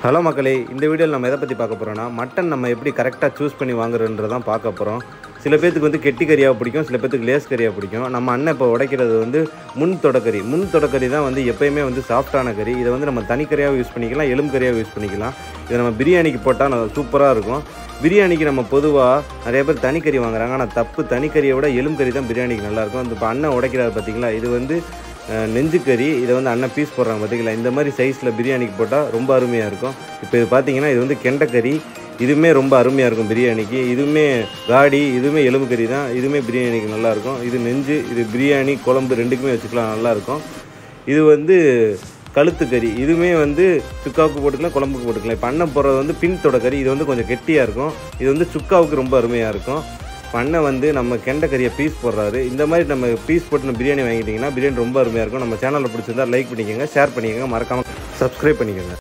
hello மக்களே இந்த வீடியோவில் நம்ம எதை பற்றி பார்க்க போகிறோம்னா மட்டன் நம்ம எப்படி கரெக்டாக சூஸ் பண்ணி வாங்குறன்றதான் பார்க்க போகிறோம் சில பேர்த்துக்கு வந்து கெட்டி கறியாக பிடிக்கும் சில பேர்த்துக்கு லேஸ் கறியாக பிடிக்கும் நம்ம அண்ணன் இப்போ உடைக்கிறது வந்து முன் தொடக்கறி முன் தொடக்கறி தான் வந்து எப்பயுமே வந்து சாஃப்டான கறி இதை வந்து நம்ம தனிக்கறியாக யூஸ் பண்ணிக்கலாம் எலும்பு கறியாக யூஸ் பண்ணிக்கலாம் இதை நம்ம பிரியாணிக்கு போட்டால் சூப்பராக இருக்கும் பிரியாணிக்கு நம்ம பொதுவாக நிறைய பேர் தனிக்கறி வாங்குறாங்க ஆனால் தப்பு தனிக்கறியை விட எலும்பு கறி தான் பிரியாணிக்கு நல்லாயிருக்கும் இந்த இப்போ அண்ணன் உடைக்கிறாரு பார்த்தீங்களா இது வந்து அஹ், நெஞ்சுக்கறி இதை வந்து அண்ணன் பீஸ் போடுறாங்க பார்த்தீங்களா இந்த மாதிரி சைஸில் பிரியாணிக்கு போட்டால் ரொம்ப அருமையாக இருக்கும் இப்போ இது பார்த்தீங்கன்னா இது வந்து கெண்டைக்கறி இதுவுமே ரொம்ப அருமையாக இருக்கும் பிரியாணிக்கு இதுவுமே காடி இதுவுமே எலும்பு கறி தான் இதுவுமே பிரியாணிக்கு நல்லாயிருக்கும் இது நெஞ்சு இது பிரியாணி குழம்பு ரெண்டுக்குமே வச்சுக்கலாம் நல்லாயிருக்கும் இது வந்து கழுத்து கறி இதுவுமே வந்து சுக்காவுக்கு போட்டுக்கலாம் குழம்புக்கு போட்டுக்கலாம் இப்போ அண்ணன் போடுறது வந்து பின் தொடக்கறி இது வந்து கொஞ்சம் கெட்டியாக இருக்கும் இது வந்து சுக்காவுக்கு ரொம்ப அருமையாக இருக்கும் இப்போ அண்ணன் வந்து நம்ம கெண்டை கறியை பீஸ் போடுறாரு இந்த மாதிரி நம்ம பீஸ் போட்டு நம்ம பிரியாணி வாங்கிட்டிங்கன்னா பிரியாணி ரொம்ப அருமையாக இருக்கும் நம்ம சேனலில் பிடிச்சிருந்தா லைக் பண்ணிக்கோங்க ஷேர் பண்ணிக்கோங்க மறக்காமல் சப்ஸ்கிரைப் பண்ணிக்கோங்க